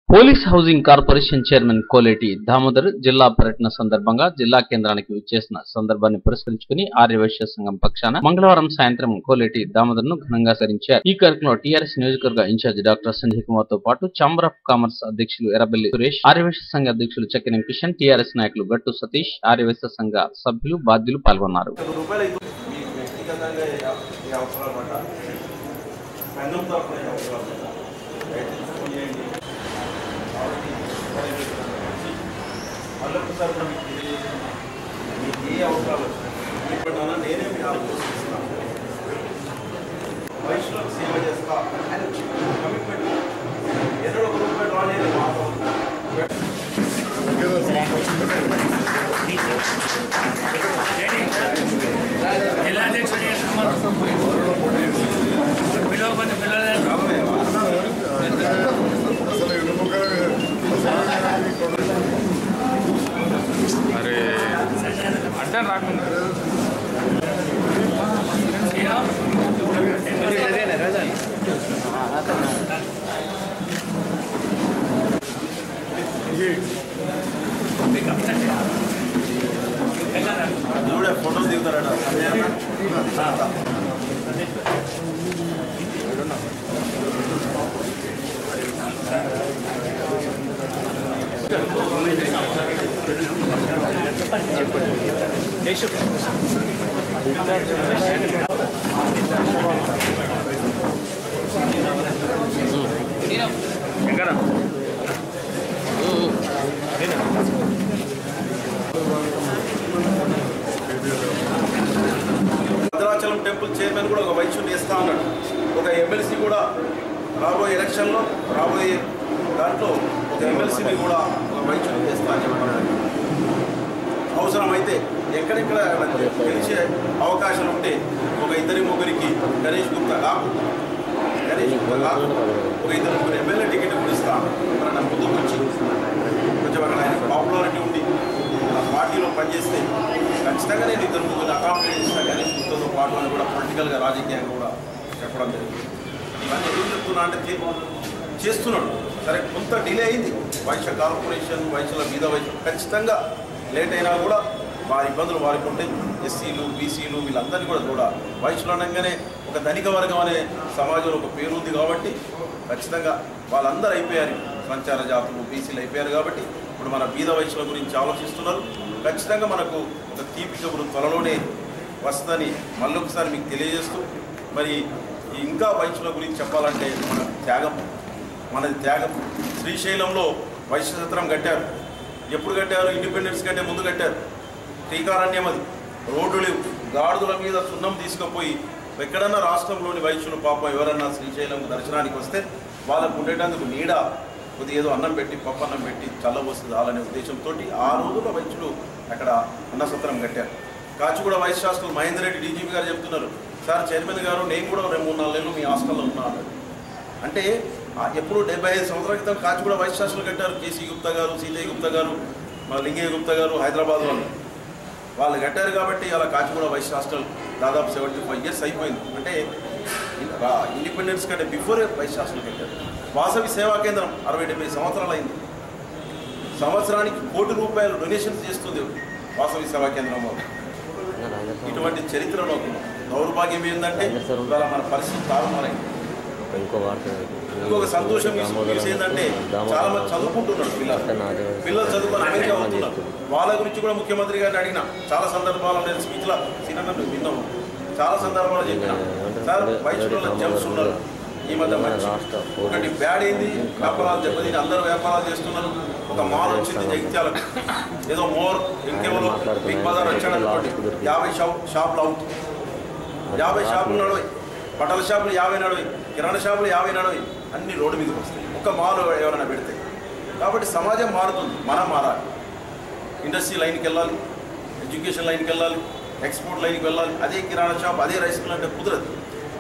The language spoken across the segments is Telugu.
police housing corporation chairman Koleti Damodar జిల్లా పర్యటన సందర్భంగా జిల్లా కేంద్రానికి విచ్చేసిన సందర్భాన్ని పురస్కరించుకుని ఆర్యవైశ్య సంఘం పక్షాన మంగళవారం సాయంత్రం కోలేటి దామోదర్ ను ఘనంగా సరించారు ఈ కార్యక్రమంలో టీఆర్ఎస్ నియోజకవర్గ ఇన్ఛార్జి డాక్టర్ సంజయ్ కుమార్ తో పాటు ఛాంబర్ ఆఫ్ కామర్స్ అధ్యక్షులు ఎర్రబెల్లి సురేష్ ఆర్యవైశ్య సంఘ అధ్యక్షులు చక్కెనం కిషన్ టీఆర్ఎస్ నాయకులు గట్టు సతీష్ ఆర్యవైశ్య సంఘ సభ్యులు బాధ్యులు పాల్గొన్నారు లక్షల రూపాయలు అయితే మీ వ్యక్తిగతంగా ఈ అవసరాలు పట్ల సంఘం తరఫున ఈ అవసరాలు పట్ల దయచేసి ఫోన్ చేయండి కాబట్టి పరిగెత్తుకొని మళ్ళీ ఒకసారి కూడా మీకు తెలియజేస్తున్నాను మీకు ఏ అవసరాలు వచ్చినా ఇప్పటికైనా నేనే మీ ఆలోచన ఇస్తాను వయసులకు సేవ చేస్తా అని కమిట్మెంట్ ఎన్నడో ఒక రూపాయలు రాలేదు మాతో జిల్లా అధ్యక్షుడు పిలవకపోతే పిల్లలు అరే అడ్డం రాకుండా కూడా ఫోటోలు దిగుతారట సమయాన ఎక్కడ భద్రాచలం టెంపుల్ చైర్మన్ కూడా ఒక వైద్యుని ఇస్తా ఉన్నాడు ఒక ఎమ్మెల్సీ కూడా రాబోయే ఎలక్షన్లో రాబోయే దాంట్లో ఒక ఎమ్మెల్సీని కూడా ఒక వైద్యుని చేస్తా అని చెప్పారు అవసరమైతే ఎక్కడెక్కడ మనకి గెలిచే అవకాశం ఉంటే ఒక ఇద్దరి ముగ్గురికి గణేష్ గుప్తా కాకు గణేష్ గుప్తా కాకు ఒక ఇద్దరు ముగ్గురు ఎమ్మెల్యే టికెట్ కూడా ఇస్తాను మరి నా ముందుకు వచ్చి కొంచెం అక్కడ ఆయన పాపులారిటీ ఉండి ఆ పార్టీలో పనిచేస్తే ఖచ్చితంగా నేను ఇద్దరు ముగ్గురు అకామిడేట్ చేసిన గణేష్ గుప్తాతో పాటు అని కూడా పొలిటికల్గా రాజకీయంగా కూడా చెప్పడం జరిగింది ఇవన్నీ ఎందుకు చెప్తున్నా అంటే చే- చేస్తున్నాడు సరే కొంత డిలే అయింది వైశ్య కార్పొరేషన్ వైశ్యుల మీద వైశ్య ఖచ్చితంగా లేట్ అయినా కూడా వారి ఇబ్బందులు వారికి ఉంటాయి ఎస్సీలు బీసీలు వీళ్ళందరినీ కూడా చూడ వైశ్యులు అనగానే ఒక ధనిక వర్గం అనే సమాజంలో ఒక పేరు ఉంది కాబట్టి ఖచ్చితంగా వాళ్ళందరూ అయిపోయారు సంచార జాతులు బీసీలు అయిపోయారు కాబట్టి ఇప్పుడు మన బీద వైశ్యుల గురించి ఆలోచిస్తున్నారు ఖచ్చితంగా మనకు ఒక తీపి కబురు త్వరలోనే వస్తుందని మళ్ళొకసారి మీకు తెలియజేస్తూ మరి ఇంకా వైశ్యుల గురించి చెప్పాలంటే మన త్యాగం మనది త్యాగం శ్రీశైలంలో వైశ్యసత్రం కట్టారు ఎప్పుడు కట్టారు ఇండిపెండెన్స్ కంటే ముందు కట్టారు టీకారణ్యం అది రోడ్డు లేవు గాడిదల మీద సున్నం తీసుకుపోయి ఎక్కడన్నా రాష్ట్రంలోని వైశ్యులు పాపం ఎవరన్నా శ్రీశైలం దర్శనానికి వస్తే వాళ్ళకు ఉండేటందుకు నీడ కొద్ది ఏదో అన్నం పెట్టి పప్పు అన్నం పెట్టి చల్లబోసి చాలనే ఉద్దేశంతో ఆ రోజుల్లో వైశ్యులు అక్కడ అన్నసత్రం కట్టారు కాచిగూడ వైస్ హాస్టల్ మహేందర్ రెడ్డి డీజీపీ గారు చెప్తున్నారు సార్ చైర్మన్ గారు నేను కూడా రెండు మూడు నాలుగు నెలలు మీ హాస్టల్లో ఉన్నాను అంటే ఆ ఎప్పుడు డెబ్బై ఐదు సంవత్సరాల క్రితం కాచిగూడ వైస్ ఛాన్సలర్ కట్టారు కేసీ గుప్తా గారు సీతయ్య గుప్తా గారు మా లింగయ్య గుప్తా గారు హైదరాబాద్ వాళ్ళు వాళ్ళు కట్టారు కాబట్టి అలా కాచిగూడ వైస్ హాస్టల్ దాదాపు సెవెంటీ ఫైవ్ ఇయర్స్ అయిపోయింది అంటే రా- ఇండిపెండెన్స్ కంటే బిఫోరే వైస్ హాస్టల్ కట్టారు వాసవి సేవా కేంద్రం అరవై డెబ్బై సంవత్సరాలు అయింది సంవత్సరానికి కోటి రూపాయలు డొనేషన్స్ చేస్తుంది వాసవి సేవా కేంద్రం వాళ్ళు ఇటువంటి చరిత్రలో దౌర్భాగ్యం ఏంటంటే ఇవాళ మన పరిస్థితి తారుమారైంది ఇంకో వార్త ఇంకొక సంతోషం విషయం ఏంటంటే చాలా మంది చదువుకుంటున్నారు పిల్లలు పిల్లలు చదువుకొని అమెరికా అవుతున్నారు వాళ్ళ గురించి కూడా ముఖ్యమంత్రి గారిని అడిగిన చాలా సందర్భాల్లో నేను స్పీచ్లో సినిమా విన్నాము చాలా సందర్భాలు చెప్పిన సార్ వయసులో జమ్స్ ఉన్నారు ఈ మధ్య మంచి ఒకటి బ్యాడ్ అయింది వ్యాపారాలు దెబ్బతిని అందరూ వ్యాపారాలు చేస్తున్నారు ఒక మాల్ వచ్చింది జగిత్యాలకు ఏదో మోర్ ఇంకెవరో బిగ్ బజార్ వచ్చాడు అనుకోండి యాభై షాప్ షాపులు అవుట్ యాభై షాపులు నడవై బట్టల షాపులు యాభై నడవై కిరాణా షాపులు యాభై నడవై అన్ని రోడ్డు మీదకి వస్తాయి ఒక్క మాల్ ఎవరైనా పెడితే కాబట్టి సమాజం మారుతుంది మనం మారాలి ఇండస్ట్రీ లైన్కి వెళ్ళాలి ఎడ్యుకేషన్ లైన్కి వెళ్ళాలి ఎక్స్పోర్ట్ లైన్కి వెళ్ళాలి అదే కిరాణా షాప్ అదే రైస్ మిల్ అంటే కుదరదు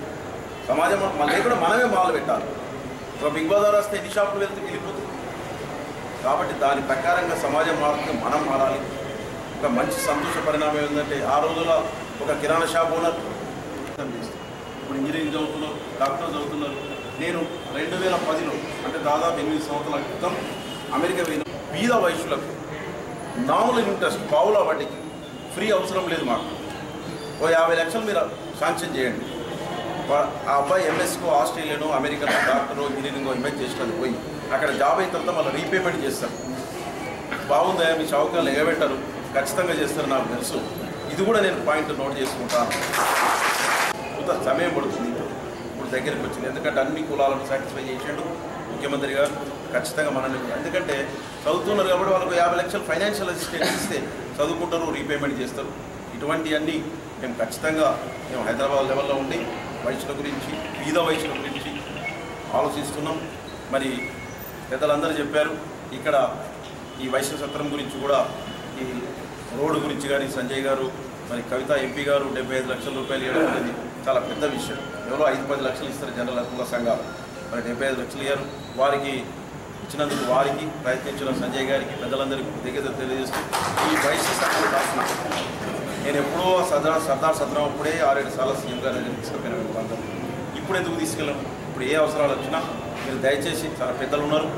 సమాజం మన లేకుండా మనమే మాలు పెట్టాలి ఒక బిగ్ బజార్ వస్తే ఎన్ని షాపులు వెళ్తే వెళ్ళిపోతుంది కాబట్టి దాని ప్రకారంగా సమాజం మారుతుంది మనం మారాలి ఒక మంచి సంతోష పరిణామం ఏంటంటే ఆ రోజుల్లో ఒక కిరాణా షాప్ ఓనర్ ఇప్పుడు ఇంజనీరింగ్ చదువుతున్నారు డాక్టర్ చదువుతున్నారు నేను రెండు వేల పదిలో అంటే దాదాపు ఎనిమిది సంవత్సరాల క్రితం అమెరికా పోయిన బీద వయసులకు నామినల్ ఇంట్రెస్ట్ పావుల వడ్డీకి ఫ్రీ అవసరం లేదు మాకు ఓ యాభై లక్షలు మీరు శాంక్షన్ చేయండి వా- ఆ అబ్బాయి ఎంఎస్కో ఆస్ట్రేలియాను అమెరికన్ డాక్టరు ఇంజనీరింగ్ ఎంఎస్ చేసినది పోయి అక్కడ జాబ్ అయిన తర్వాత మళ్ళీ రీపేమెంట్ చేస్తారు బాగుందా మీ చౌకాలు ఎగబెట్టారు ఖచ్చితంగా చేస్తారు నాకు తెలుసు ఇది కూడా నేను పాయింట్ నోట్ చేసుకుంటాను కొంత సమయం పడుతుంది ఇప్పుడు దగ్గరికి వచ్చింది ఎందుకంటే అన్ని కులాలను సాటిస్ఫై చేసాడు ముఖ్యమంత్రి గారు ఖచ్చితంగా మనల్ని ఎందుకంటే చదువుతున్నారు కాబట్టి వాళ్ళకు యాభై లక్షలు ఫైనాన్షియల్ అసిస్టెన్స్ ఇస్తే చదువుకుంటారు రీపేమెంట్ చేస్తారు ఇటువంటివన్నీ మేము ఖచ్చితంగా మేము హైదరాబాద్ లెవెల్లో ఉండి వైశ్యుల గురించి బీద వైశ్యుల గురించి ఆలోచిస్తున్నాం మరి పెద్దలందరూ చెప్పారు ఇక్కడ ఈ వైశ్య సత్రం గురించి కూడా ఈ రోడ్డు గురించి కానీ సంజయ్ గారు మరి కవిత ఎంపీ గారు డెబ్బై ఐదు లక్షల రూపాయలు ఇవ్వడం అనేది చాలా పెద్ద విషయం ఎవరో ఐదు పది లక్షలు ఇస్తారు జనరల్ కుల సంఘాలు మరి డెబ్బై ఐదు లక్షలు ఇయ్యారు వారికి ఇచ్చినందుకు వారికి ప్రయత్నించిన సంజయ్ గారికి పెద్దలందరికీ దగ్గర తెలియజేస్తూ ఈ వైశ్య సత్రం రాసిన నేను ఎప్పుడో సర్దార్ సర్దార్ సత్రం అప్పుడే ఆరేడు సార్లు సీఎం గారి దగ్గర తీసుకుపోయినాను వాళ్ళందరూ ఇప్పుడు ఎందుకు తీసుకెళ్ళాము ఇప్పుడు ఏ అవసరాలు వచ్చినా మీరు దయచేసి చాలా పెద్దలు ఉన్నారు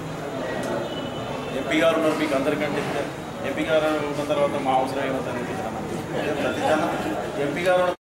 ఎంపీ గారు ఉన్నారు మీకు అందరికంటే ఎంపీ గారు ఉన్న తర్వాత మా అవసరం ఏమవుతుంది ఎంపీ గారు